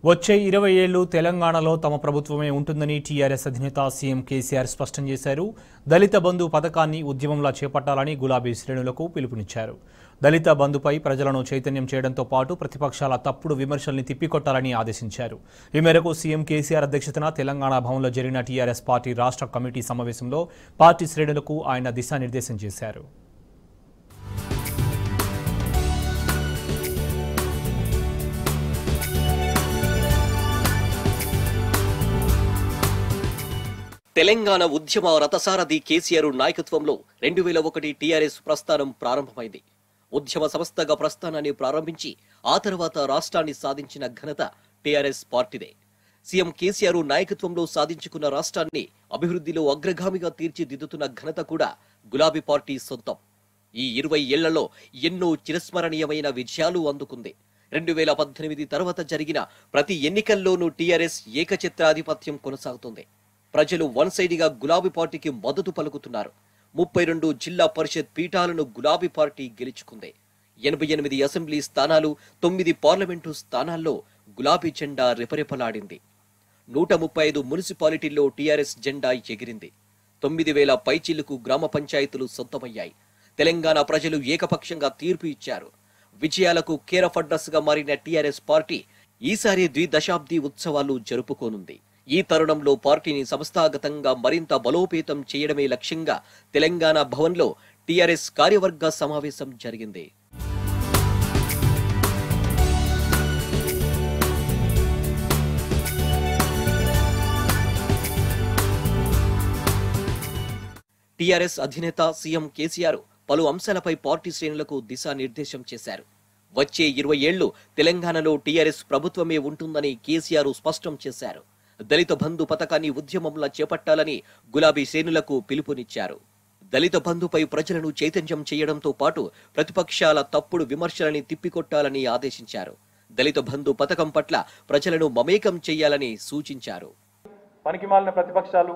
వచ్చే ఇరవై ఏళ్లు తెలంగాణలో తమ ప్రభుత్వమే ఉంటుందని టీఆర్ఎస్ అధినేత సీఎం కేసీఆర్ స్పష్టం చేశారు దళిత బంధు పథకాన్ని ఉద్యమంలా చేపట్టాలని గులాబీ శ్రేణులకు పిలుపునిచ్చారు దళిత బంధుపై ప్రజలను చైతన్యం చేయడంతో పాటు ప్రతిపక్షాల తప్పుడు విమర్శల్ని తిప్పికొట్టాలని ఆదేశించారు ఈ మేరకు సీఎం కేసీఆర్ అధ్యక్షతన తెలంగాణ భవన్లో జరిగిన టీఆర్ఎస్ పార్టీ రాష్ట్ర కమిటీ సమావేశంలో పార్టీ శ్రేణులకు ఆయన దిశానిర్దేశం చేశారు తెలంగాణ ఉద్యమ రథసారథి కేసీఆర్ నాయకత్వంలో రెండు వేల ఒకటి టీఆర్ఎస్ ప్రస్థానం ప్రారంభమైంది ఉద్యమ సంస్థగా ప్రస్థానాన్ని ప్రారంభించి ఆ తర్వాత రాష్ట్రాన్ని సాధించిన ఘనత టీఆర్ఎస్ పార్టీదే సీఎం కేసీఆర్ నాయకత్వంలో సాధించుకున్న రాష్ట్రాన్ని అభివృద్ధిలో అగ్రగామిగా తీర్చిదిద్దుతున్న ఘనత కూడా గులాబీ పార్టీ సొంతం ఈ ఇరవై ఏళ్లలో ఎన్నో చిరస్మరణీయమైన విజయాలు అందుకుంది రెండు వేల పద్దెనిమిది తర్వాత జరిగిన ప్రతి ఎన్నికల్లోనూ టీఆర్ఎస్ ఏకఛత్రాధిపత్యం కొనసాగుతుంది ప్రజలు వన్ సైడిగా గులాబీ పార్టీకి మద్దతు పలుకుతున్నారు ముప్పై రెండు జిల్లా పరిషత్ పీఠాలను గులాబీ పార్టీ గెలుచుకుంది ఎనభై ఎనిమిది అసెంబ్లీ స్థానాలు తొమ్మిది పార్లమెంటు స్థానాల్లో గులాబీ జెండా రెపరెపలాడింది నూట ముప్పై ఐదు మున్సిపాలిటీల్లో టీఆర్ఎస్ జెండా ఎగిరింది తొమ్మిది వేల పైచిలుకు గ్రామ పంచాయతీలు సొంతమయ్యాయి తెలంగాణ ప్రజలు ఏకపక్షంగా తీర్పు ఇచ్చారు విజయాలకు కేరఫ్ అడ్రస్ గా మారిన టీఆర్ఎస్ పార్టీ ఈసారి ద్విదశాబ్ది ఉత్సవాలు జరుపుకోనుంది ఈ తరుణంలో పార్టీని సంస్థాగతంగా మరింత బలోపేతం చేయడమే లక్ష్యంగా తెలంగాణ భవన్లో టీఆర్ఎస్ కార్యవర్గ సమావేశం జరిగింది టీఆర్ఎస్ అధినేత సీఎం కేసీఆర్ పలు అంశాలపై పార్టీ శ్రేణులకు దిశానిర్దేశం చేశారు వచ్చే ఇరవై ఏళ్లు తెలంగాణలో టీఆర్ఎస్ ప్రభుత్వమే ఉంటుందని కేసీఆర్ స్పష్టం చేశారు దళిత బంధు పథకాన్ని ఉద్యమంలా చేపట్టాలని గులాబీ శ్రేణులకు పిలుపునిచ్చారు దళిత బంధుపై ప్రజలను చైతన్యం చేయడంతో పాటు ప్రతిపక్షాల తప్పుడు విమర్శలని తిప్పికొట్టాలని ఆదేశించారు దళిత బంధు పథకం పట్ల ప్రజలను మమేకం చేయాలని సూచించారు పనికిమాలిన ప్రతిపక్షాలు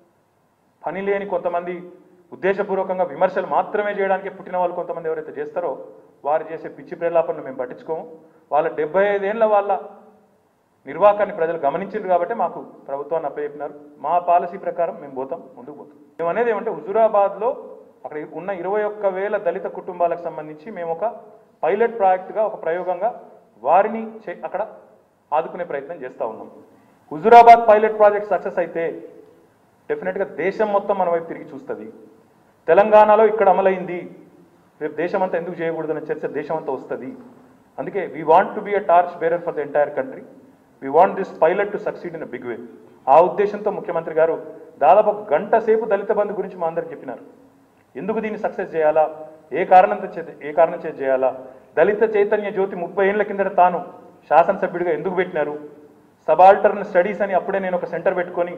పని లేని కొంతమంది ఉద్దేశపూర్వకంగా విమర్శలు మాత్రమే చేయడానికి పుట్టిన వాళ్ళు కొంతమంది ఎవరైతే చేస్తారో వారు చేసే పిచ్చి ప్రేలాపనలు మేము పట్టించుకోము వాళ్ళ డెబ్బై ఐదేళ్ల వాళ్ళ నిర్వాకాన్ని ప్రజలు గమనించారు కాబట్టి మాకు ప్రభుత్వాన్ని అప్పచెప్పినారు మా పాలసీ ప్రకారం మేము పోతాం ముందుకు పోతాం మేము అనేది ఏమంటే హుజురాబాద్లో అక్కడ ఉన్న ఇరవై ఒక్క వేల దళిత కుటుంబాలకు సంబంధించి మేము ఒక పైలట్ ప్రాజెక్టుగా ఒక ప్రయోగంగా వారిని చే- అక్కడ ఆదుకునే ప్రయత్నం చేస్తూ ఉన్నాం హుజురాబాద్ పైలట్ ప్రాజెక్ట్ సక్సెస్ అయితే డెఫినెట్గా దేశం మొత్తం మన వైపు తిరిగి చూస్తుంది తెలంగాణలో ఇక్కడ అమలైంది రేపు దేశం అంతా ఎందుకు చేయకూడదనే చర్చ దేశం అంతా వస్తుంది అందుకే we want to be a torch bearer for the entire country we want this pilot to succeed in a big way ఆ ఉద్దేశంతో ముఖ్యమంత్రి గారు దాదాపు ఒక గంట సేపు దళిత బంధు గురించి మా అందరికి చెప్పినారు ఎందుకు దీన్ని సక్సెస్ చేయాలా ఏ కారణంతో చే ఏ కారణం చేతి చేయాలా దళిత చైతన్య జ్యోతి ముప్పై ఏళ్ల కిందట తాను శాసనసభ్యుడిగా ఎందుకు పెట్టినారు సబాల్టర్న్ స్టడీస్ అని అప్పుడే నేను ఒక సెంటర్ పెట్టుకొని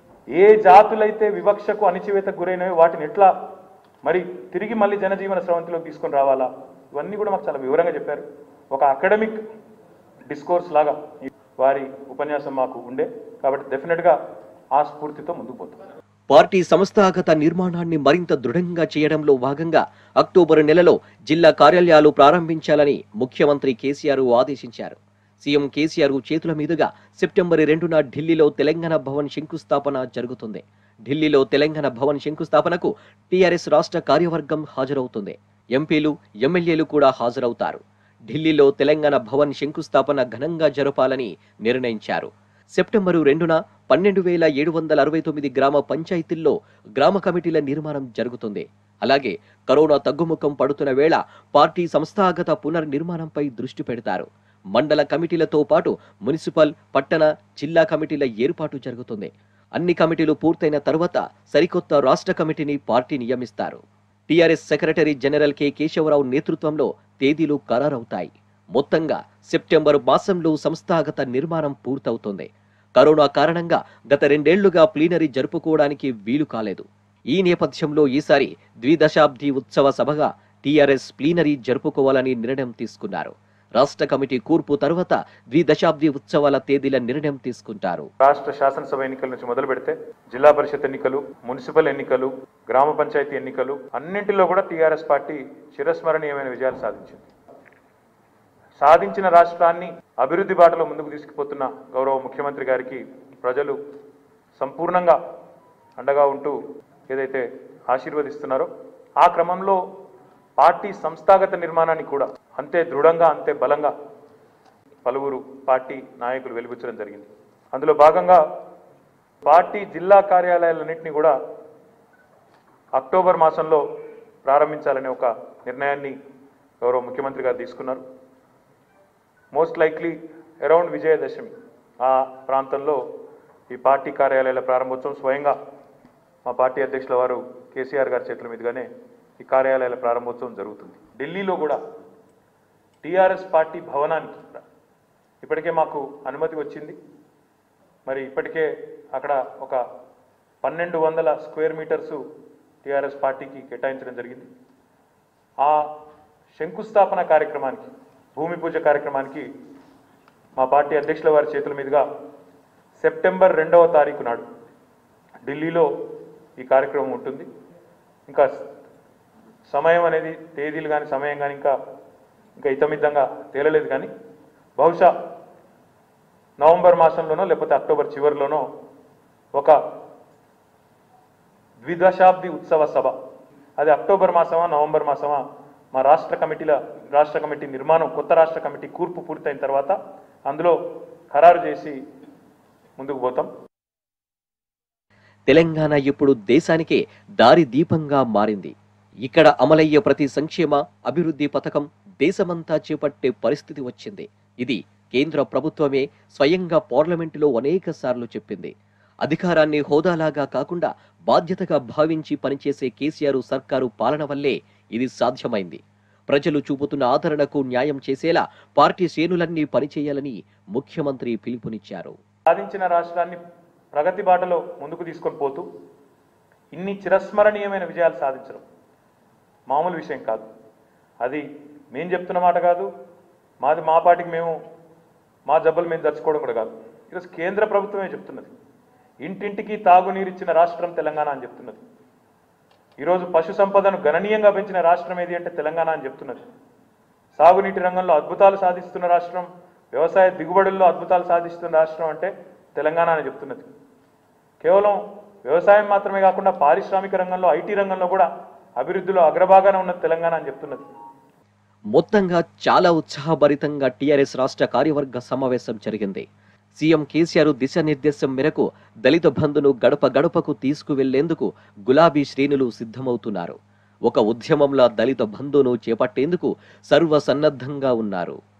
ఏ జాతులైతే వివక్షకు అణిచివేతకు గురైనవో వాటిని ఎట్లా మరి తిరిగి మళ్ళీ జనజీవన స్రవంతిలోకి తీసుకొని రావాలా ఇవన్నీ కూడా మాకు చాలా వివరంగా చెప్పారు ఒక అకాడమిక్ డిస్కోర్స్ లాగా ఈ వారి ఉపన్యాసం మాకు ఉండే కాబట్టి డెఫినెట్గా ఆ స్ఫూర్తితో ముందుకు పోతాం పార్టీ సంస్థాగత నిర్మాణాన్ని మరింత దృఢంగా చేయడంలో భాగంగా అక్టోబరు నెలలో జిల్లా కార్యాలయాలు ప్రారంభించాలని ముఖ్యమంత్రి కేసీఆర్ ఆదేశించారు సీఎం కేసీఆర్ చేతుల మీదుగా సెప్టెంబర్ రెండున ఢిల్లీలో తెలంగాణ భవన్ శంకుస్థాపన జరుగుతుంది ఢిల్లీలో తెలంగాణ భవన్ శంకుస్థాపనకు టీఆర్ఎస్ రాష్ట్ర కార్యవర్గం హాజరవుతుంది ఎంపీలు ఎమ్మెల్యేలు కూడా హాజరవుతారు ఢిల్లీలో తెలంగాణ భవన్ శంకుస్థాపన ఘనంగా జరపాలని నిర్ణయించారు సెప్టెంబరు రెండున పన్నెండు వేల ఏడు వందల అరవై తొమ్మిది గ్రామ పంచాయతీల్లో గ్రామ కమిటీల నిర్మాణం జరుగుతుంది అలాగే కరోనా తగ్గుముఖం పడుతున్న వేళ పార్టీ సంస్థాగత పునర్నిర్మాణంపై దృష్టి పెడతారు మండల కమిటీలతో పాటు మున్సిపల్ పట్టణ జిల్లా కమిటీల ఏర్పాటు జరుగుతుంది అన్ని కమిటీలు పూర్తయిన తర్వాత సరికొత్త రాష్ట్ర కమిటీని పార్టీ నియమిస్తారు TRS secretary general K Keshavarao నేతృత్వంలో తేదీలు ఖరారవుతాయి మొత్తంగా సెప్టెంబర్ మాసంలో సంస్థాగత నిర్మాణం పూర్తవుతుంది కరోనా కారణంగా గత రెండేళ్లుగా ప్లీనరీ జరుపుకోవడానికి వీలు కాలేదు ఈ నేపథ్యంలో ఈసారి ద్విదశాబ్ది ఉత్సవ సభగా టీఆర్ఎస్ ప్లీనరీ జరుపుకోవాలని నిర్ణయం తీసుకున్నారు రాష్ట్ర కమిటీ కూర్పు తర్వాత ద్విదశాబ్ది ఉత్సవాల తేదీల నిర్ణయం తీసుకుంటారు రాష్ట్ర శాసనసభ ఎన్నికల నుంచి మొదలు పెడితే జిల్లా పరిషత్ ఎన్నికలు మున్సిపల్ ఎన్నికలు గ్రామ పంచాయతీ ఎన్నికలు అన్నింటిలో కూడా టీఆర్ఎస్ పార్టీ చిరస్మరణీయమైన విజయాలు సాధించింది సాధించిన రాష్ట్రాన్ని అభివృద్ధి బాటలో ముందుకు తీసుకుపోతున్న గౌరవ ముఖ్యమంత్రి గారికి ప్రజలు సంపూర్ణంగా అండగా ఉంటూ ఏదైతే ఆశీర్వదిస్తున్నారో ఆ క్రమంలో పార్టీ సంస్థాగత నిర్మాణాన్ని కూడా అంతే దృఢంగా అంతే బలంగా పలువురు పార్టీ నాయకులు వెలిబుచ్చడం జరిగింది అందులో భాగంగా పార్టీ జిల్లా కార్యాలయాలన్నింటినీ కూడా అక్టోబర్ మాసంలో ప్రారంభించాలనే ఒక నిర్ణయాన్ని గౌరవ ముఖ్యమంత్రి గారు తీసుకున్నారు మోస్ట్ లైక్లీ అరౌండ్ విజయదశమి ఆ ప్రాంతంలో ఈ పార్టీ కార్యాలయాల ప్రారంభోత్సవం స్వయంగా మా పార్టీ అధ్యక్షుల వారు కేసీఆర్ గారి చేతుల మీదుగానే ఈ కార్యాలయాల ప్రారంభోత్సవం జరుగుతుంది ఢిల్లీలో కూడా టీఆర్ఎస్ పార్టీ భవనానికి కూడా ఇప్పటికే మాకు అనుమతి వచ్చింది మరి ఇప్పటికే అక్కడ ఒక పన్నెండు వందల స్క్వేర్ మీటర్సు టీఆర్ఎస్ పార్టీకి కేటాయించడం జరిగింది ఆ శంకుస్థాపన కార్యక్రమానికి భూమి పూజ కార్యక్రమానికి మా పార్టీ అధ్యక్షుల వారి చేతుల మీదుగా సెప్టెంబర్ రెండవ తారీఖు నాడు ఢిల్లీలో ఈ కార్యక్రమం ఉంటుంది ఇంకా సమయం అనేది తేదీలు కానీ సమయం కానీ ఇంకా ఇంకా ఇతమిద్దంగా తేలలేదు కానీ బహుశా నవంబర్ మాసంలోనో లేకపోతే అక్టోబర్ చివరిలోనో ఒక ద్విదశాబ్ది ఉత్సవ సభ అది అక్టోబర్ మాసమా నవంబర్ మాసమా మా రాష్ట్ర కమిటీల రాష్ట్ర కమిటీ నిర్మాణం కొత్త రాష్ట్ర కమిటీ కూర్పు పూర్తయిన తర్వాత అందులో ఖరారు చేసి ముందుకు పోతాం తెలంగాణ ఇప్పుడు దేశానికే దారి దీపంగా మారింది ఇక్కడ అమలయ్యే ప్రతి సంక్షేమ అభివృద్ధి పథకం దేశమంతా చేపట్టే పరిస్థితి వచ్చింది ఇది కేంద్ర ప్రభుత్వమే స్వయంగా పార్లమెంటులో అనేక సార్లు చెప్పింది అధికారాన్ని హోదాలాగా కాకుండా బాధ్యతగా భావించి పనిచేసే కేసీఆర్ సర్కారు పాలన వల్లే ఇది సాధ్యమైంది ప్రజలు చూపుతున్న ఆదరణకు న్యాయం చేసేలా పార్టీ శ్రేణులన్నీ పనిచేయాలని ముఖ్యమంత్రి పిలుపునిచ్చారు సాధించిన రాష్ట్రాన్ని ప్రగతి బాటలో ముందుకు తీసుకొని పోతూ ఇన్ని చిరస్మరణీయమైన విజయాలు సాధించడం మామూలు విషయం కాదు అది మేం చెప్తున్న మాట కాదు మాది మా పాటికి మేము మా జబ్బలు మేము దర్చుకోవడం కూడా కాదు ఈరోజు కేంద్ర ప్రభుత్వమే చెప్తున్నది ఇంటింటికి తాగునీరు ఇచ్చిన రాష్ట్రం తెలంగాణ అని చెప్తున్నది ఈరోజు పశు సంపదను గణనీయంగా పెంచిన రాష్ట్రం ఏది అంటే తెలంగాణ అని చెప్తున్నది సాగునీటి రంగంలో అద్భుతాలు సాధిస్తున్న రాష్ట్రం వ్యవసాయ దిగుబడుల్లో అద్భుతాలు సాధిస్తున్న రాష్ట్రం అంటే తెలంగాణ అని చెప్తున్నది కేవలం వ్యవసాయం మాత్రమే కాకుండా పారిశ్రామిక రంగంలో ఐటీ రంగంలో కూడా అభివృద్ధిలో అగ్రభాగాన ఉన్నది తెలంగాణ అని చెప్తున్నది మొత్తంగా చాలా ఉత్సాహభరితంగా టీఆర్ఎస్ రాష్ట్ర కార్యవర్గ సమావేశం జరిగింది సీఎం కేసీఆర్ దిశానిర్దేశం మేరకు దళిత బంధును గడప గడపకు తీసుకువెళ్లేందుకు గులాబీ శ్రేణులు సిద్ధమవుతున్నారు ఒక ఉద్యమంలా దళిత బంధును చేపట్టేందుకు సర్వసన్నద్ధంగా ఉన్నారు